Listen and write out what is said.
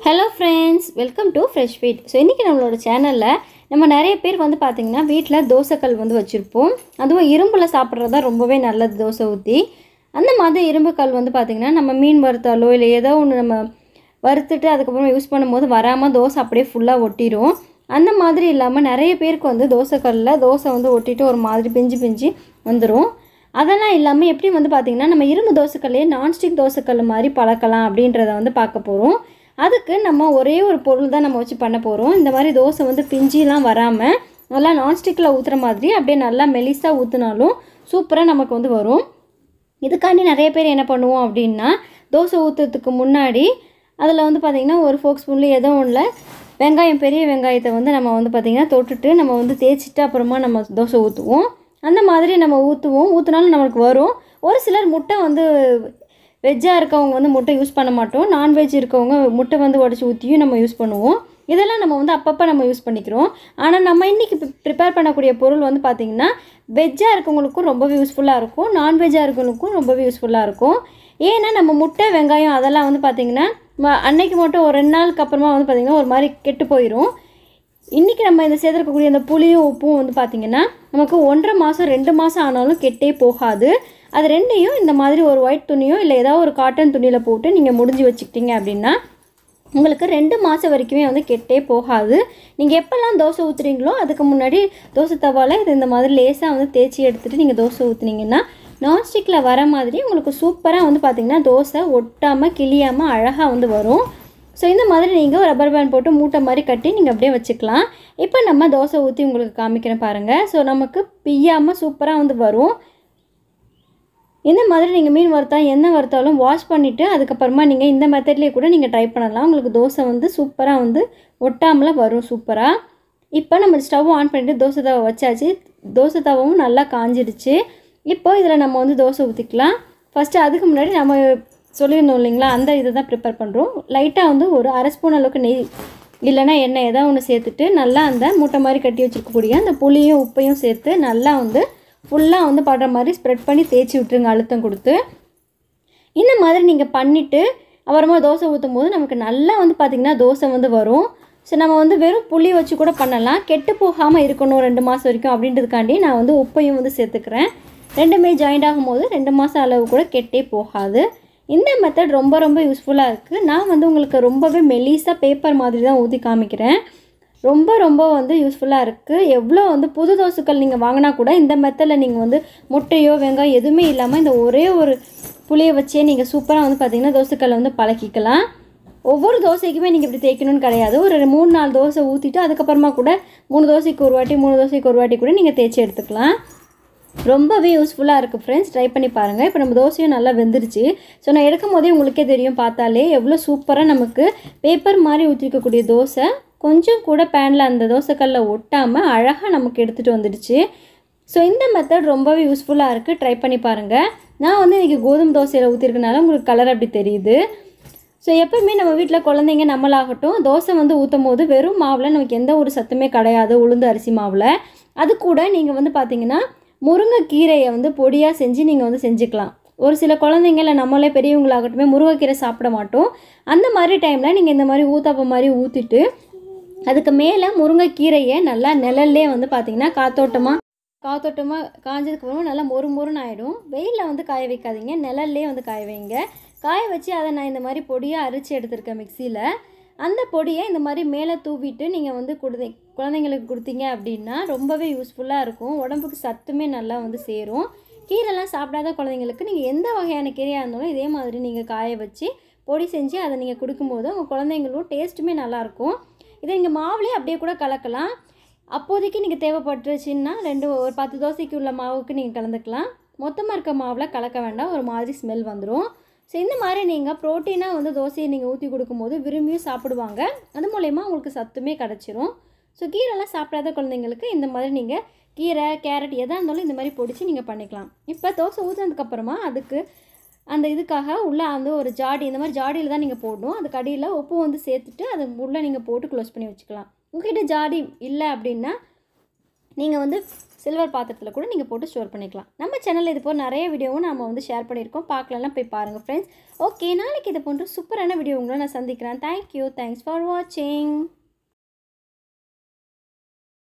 hello friends welcome to fresh feed so இன்றைக்கி நம்மளோட சேனலில் நம்ம நிறைய பேர் வந்து பார்த்திங்கன்னா வீட்டில் தோசைக்கல் வந்து வச்சுருப்போம் அதுவும் இரும்பில் சாப்பிட்றது தான் ரொம்பவே நல்லது தோசை ஊற்றி அந்த மாதிரி இரும்பு கல் வந்து பார்த்திங்கன்னா நம்ம மீன் வறுத்தாலோ இல்லை ஏதோ ஒன்று நம்ம வறுத்துட்டு அதுக்கப்புறம் யூஸ் பண்ணும்போது வராமல் தோசை அப்படியே ஃபுல்லாக ஒட்டிடும் அந்த மாதிரி இல்லாமல் நிறைய பேருக்கு வந்து தோசைக்கல்லில் தோசை வந்து ஒட்டிட்டு ஒரு மாதிரி பிஞ்சு பிஞ்சு வந்துடும் அதெல்லாம் இல்லாமல் எப்படி வந்து பார்த்திங்கன்னா நம்ம இரும்பு தோசைக்கல்லையே நான்ஸ்டிக் தோசைக்கல் மாதிரி பழக்கலாம் அப்படின்றத வந்து பார்க்க போகிறோம் அதுக்கு நம்ம ஒரே ஒரு பொருள் தான் நம்ம வச்சு பண்ண போகிறோம் இந்த மாதிரி தோசை வந்து பிஞ்சிலாம் வராமல் நல்லா நான்ஸ்டிக்கில் ஊற்றுற மாதிரி அப்படியே நல்லா மெலிசாக ஊற்றினாலும் சூப்பராக நமக்கு வந்து வரும் இதுக்காண்டி நிறைய பேர் என்ன பண்ணுவோம் அப்படின்னா தோசை ஊற்றுறதுக்கு முன்னாடி அதில் வந்து பார்த்திங்கன்னா ஒரு ஃபோக் ஸ்பூனில் ஏதோ ஒன்றில் வெங்காயம் பெரிய வெங்காயத்தை வந்து நம்ம வந்து பார்த்திங்கன்னா தொட்டுட்டு நம்ம வந்து தேய்ச்சிட்டு அப்புறமா நம்ம தோசை ஊற்றுவோம் அந்த மாதிரி நம்ம ஊற்றுவோம் ஊற்றினாலும் நம்மளுக்கு வரும் ஒரு சிலர் முட்டை வந்து வெஜ்ஜாக இருக்கவங்க வந்து முட்டை யூஸ் பண்ண மாட்டோம் நான்வெஜ் இருக்கவங்க முட்டை வந்து உடச்சி ஊற்றியும் நம்ம யூஸ் பண்ணுவோம் இதெல்லாம் நம்ம வந்து அப்பப்போ நம்ம யூஸ் பண்ணிக்கிறோம் ஆனால் நம்ம இன்றைக்கி ப்ரிப்பேர் பண்ணக்கூடிய பொருள் வந்து பார்த்திங்கன்னா வெஜ்ஜாக இருக்கவங்களுக்கும் ரொம்பவே யூஸ்ஃபுல்லாக இருக்கும் நான்வெஜ்ஜாக இருக்கவங்களுக்கும் ரொம்பவே யூஸ்ஃபுல்லாக இருக்கும் ஏன்னா நம்ம முட்டை வெங்காயம் அதெல்லாம் வந்து பார்த்திங்கன்னா ம- அன்னைக்கு மட்டும் ஒரு ரெண்டு நாளுக்கு அப்புறமா வந்து பார்த்திங்கன்னா ஒரு மாதிரி கெட்டு போயிடும் இன்றைக்கி நம்ம இந்த சேர்த்துருக்கக்கூடிய இந்த புளியும் உப்பும் வந்து பார்த்திங்கன்னா நமக்கு ஒன்றரை மாதம் ரெண்டு மாதம் ஆனாலும் கெட்டே போகாது அது ரெண்டையும் இந்த மாதிரி ஒரு ஒயிட் துணியோ இல்லை ஏதாவது ஒரு காட்டன் துணியில் போட்டு நீங்கள் முடிஞ்சு வச்சுக்கிட்டீங்க அப்படின்னா உங்களுக்கு ரெண்டு மாதம் வரைக்குமே வந்து கெட்டே போகாது நீங்கள் எப்போல்லாம் தோசை ஊற்றுறீங்களோ அதுக்கு முன்னாடி தோசை தவாவில் இது இந்த மாதிரி லேசாக வந்து தேய்ச்சி எடுத்துகிட்டு நீங்கள் தோசை ஊற்றுனீங்கன்னா நான்ஸ்டிக்கில் வர மாதிரி உங்களுக்கு சூப்பராக வந்து பார்த்திங்கன்னா தோசை ஒட்டாமல் கிளியாமல் அழகாக வந்து வரும் ஸோ இந்த மாதிரி நீங்கள் ரப்பர் பேண்ட் போட்டு மூட்டை மாதிரி கட்டி நீங்கள் அப்படியே வச்சுக்கலாம் இப்போ நம்ம தோசை ஊற்றி உங்களுக்கு காமிக்கிறேன் பாருங்கள் ஸோ நமக்கு பிய்யாமல் சூப்பராக வந்து வரும் இந்த மாதிரி நீங்கள் மீன் வறுத்தா என்ன வறுத்தாலும் வாஷ் பண்ணிவிட்டு அதுக்கப்புறமா நீங்கள் இந்த மெத்தட்லேயே கூட நீங்கள் ட்ரை பண்ணலாம் உங்களுக்கு தோசை வந்து சூப்பராக வந்து ஒட்டாமல் வரும் சூப்பராக இப்போ நம்ம ஸ்டவ் ஆன் பண்ணிவிட்டு தோசை தவா வச்சாச்சு தோசை தவாவும் நல்லா காஞ்சிடுச்சு இப்போ இதில் நம்ம வந்து தோசை ஊற்றிக்கலாம் ஃபஸ்ட்டு அதுக்கு முன்னாடி நம்ம சொல்லியிருந்தோம் இல்லைங்களா அந்த இதை தான் ப்ரிப்பேர் பண்ணுறோம் லைட்டாக வந்து ஒரு அரை ஸ்பூன் அளவுக்கு நெய் இல்லைன்னா எண்ணெய் ஏதாவது ஒன்று சேர்த்துட்டு நல்லா அந்த மூட்டை மாதிரி கட்டி வச்சுருக்கக்கூடிய அந்த புளியும் உப்பையும் சேர்த்து நல்லா வந்து ஃபுல்லாக வந்து படுற மாதிரி ஸ்ப்ரெட் பண்ணி தேய்ச்சி விட்டுருங்க அழுத்தம் கொடுத்து இந்த மாதிரி நீங்கள் பண்ணிவிட்டு அப்புறமா தோசை ஊற்றும் போது நமக்கு நல்லா வந்து பார்த்திங்கன்னா தோசை வந்து வரும் ஸோ நம்ம வந்து வெறும் புளி வச்சு கூட பண்ணலாம் கெட்டு போகாமல் இருக்கணும் ரெண்டு மாதம் வரைக்கும் அப்படின்றதுக்காண்டி நான் வந்து உப்பையும் வந்து சேர்த்துக்கிறேன் ரெண்டுமே ஜாயிண்ட் ஆகும்போது ரெண்டு மாதம் அளவு கூட கெட்டே போகாது இந்த மெத்தட் ரொம்ப ரொம்ப யூஸ்ஃபுல்லாக இருக்குது நான் வந்து உங்களுக்கு ரொம்பவே மெலிசாக பேப்பர் மாதிரி தான் ஊற்றி காமிக்கிறேன் ரொம்ப ரொம்ப வந்து யூஸ்ஃபுல்லாக இருக்குது எவ்வளோ வந்து புது தோசைக்கல் நீங்கள் வாங்கினா கூட இந்த மெத்தடில் நீங்கள் வந்து முட்டையோ வெங்காயம் எதுவுமே இல்லாமல் இந்த ஒரே ஒரு புளியை வச்சே நீங்கள் சூப்பராக வந்து பார்த்தீங்கன்னா தோசைக்கல்லை வந்து பழக்கிக்கலாம் ஒவ்வொரு தோசைக்குமே நீங்கள் இப்படி தேய்க்கணும்னு கிடையாது ஒரு மூணு நாலு தோசை ஊற்றிட்டு அதுக்கப்புறமா கூட மூணு தோசைக்கு ஒரு வாட்டி மூணு தோசைக்கு ஒரு வாட்டி கூட நீங்கள் தேய்ச்சி எடுத்துக்கலாம் ரொம்பவே யூஸ்ஃபுல்லாக இருக்குது ஃப்ரெண்ட்ஸ் ட்ரை பண்ணி பாருங்கள் இப்போ நம்ம தோசையும் நல்லா வெந்துருச்சு ஸோ நான் எடுக்கும் போதே உங்களுக்கே தெரியும் பார்த்தாலே எவ்வளோ சூப்பராக நமக்கு பேப்பர் மாதிரி ஊற்றிருக்கக்கூடிய தோசை கொஞ்சம் கூட பேனில் அந்த தோசைக்கல்ல ஒட்டாமல் அழகாக நமக்கு எடுத்துகிட்டு வந்துடுச்சு ஸோ இந்த மெத்தட் ரொம்பவே யூஸ்ஃபுல்லாக இருக்குது ட்ரை பண்ணி பாருங்கள் நான் வந்து இன்றைக்கி கோதுமை தோசையில் ஊற்றிருக்கனால உங்களுக்கு கலர் அப்படி தெரியுது ஸோ எப்பவுமே நம்ம வீட்டில் குழந்தைங்க நம்மளாகட்டும் தோசை வந்து ஊற்றும் போது வெறும் மாவில் நமக்கு எந்த ஒரு சத்துமே கிடையாது உளுந்து அரிசி மாவில் அது கூட நீங்கள் வந்து பார்த்தீங்கன்னா முருங்கைக்கீரையை வந்து பொடியாக செஞ்சு நீங்கள் வந்து செஞ்சுக்கலாம் ஒரு சில குழந்தைங்க இல்லை நம்மளே பெரியவங்களாகட்டுமே முருங்கைக்கீரை சாப்பிட மாட்டோம் அந்த மாதிரி டைமில் நீங்கள் இந்த மாதிரி ஊத்தாப்பம் மாதிரி ஊற்றிட்டு அதுக்கு மேலே முருங்கைக்கீரையை நல்லா நிழல்லே வந்து பார்த்தீங்கன்னா காத்தோட்டமாக காத்தோட்டமாக காஞ்சதுக்கப்புறமா நல்லா மொறு மொறுன்னு ஆகிடும் வெயிலில் வந்து காய வைக்காதீங்க நிழல்லே வந்து காய வைங்க காய வச்சு அதை நான் இந்த மாதிரி பொடியாக அரைச்சி எடுத்திருக்கேன் மிக்சியில் அந்த பொடியை இந்த மாதிரி மேலே தூவிட்டு நீங்கள் வந்து கொடுத்தி குழந்தைங்களுக்கு கொடுத்தீங்க அப்படின்னா ரொம்பவே யூஸ்ஃபுல்லாக இருக்கும் உடம்புக்கு சத்துமே நல்லா வந்து சேரும் கீரைலாம் சாப்பிடாத குழந்தைங்களுக்கு நீங்கள் எந்த வகையான கீரையாக இருந்தாலும் இதே மாதிரி நீங்கள் காய வச்சு பொடி செஞ்சு அதை நீங்கள் கொடுக்கும்போது உங்கள் குழந்தைங்களும் டேஸ்ட்டுமே நல்லாயிருக்கும் இதை நீங்கள் மாவுலேயே அப்படியே கூட கலக்கலாம் அப்போதைக்கு நீங்கள் தேவைப்பட்டுருச்சுன்னா ரெண்டு ஒரு பத்து தோசைக்கு உள்ள மாவுக்கு நீங்கள் கலந்துக்கலாம் மொத்தமாக இருக்க மாவில் கலக்க வேண்டாம் ஒரு மாதிரி ஸ்மெல் வந்துடும் ஸோ இந்த மாதிரி நீங்கள் ப்ரோட்டீனாக வந்து தோசையை நீங்கள் ஊற்றி கொடுக்கும்போது விரும்பியும் சாப்பிடுவாங்க அது மூலயமா உங்களுக்கு சத்துமே கிடச்சிரும் ஸோ கீரைலாம் சாப்பிடாத குழந்தைங்களுக்கு இந்த மாதிரி நீங்கள் கீரை கேரட் எதாக இருந்தாலும் இந்த மாதிரி பொடிச்சு நீங்கள் பண்ணிக்கலாம் இப்போ தோசை ஊற்றுனதுக்கப்புறமா அதுக்கு அந்த இதுக்காக உள்ளே வந்து ஒரு ஜாடி இந்த மாதிரி ஜாடியில் தான் நீங்கள் போடணும் அதுக்கு அடியில் உப்பு வந்து சேர்த்துட்டு அது உள்ளே நீங்கள் போட்டு க்ளோஸ் பண்ணி வச்சுக்கலாம் உங்ககிட்ட ஜாடி இல்லை அப்படின்னா நீங்கள் வந்து சில்வர் பாத்திரத்தில் கூட நீங்கள் போட்டு ஸ்டோர் பண்ணிக்கலாம் நம்ம சேனலில் இது போல் நிறைய வீடியோவும் நம்ம வந்து ஷேர் பண்ணியிருக்கோம் பார்க்கலாம் போய் பாருங்கள் ஃப்ரெண்ட்ஸ் ஓகே நாளைக்கு இது போன்ற சூப்பரான வீடியோ உங்களை நான் சந்திக்கிறேன் தேங்க்யூ தேங்க்ஸ் ஃபார் வாட்சிங்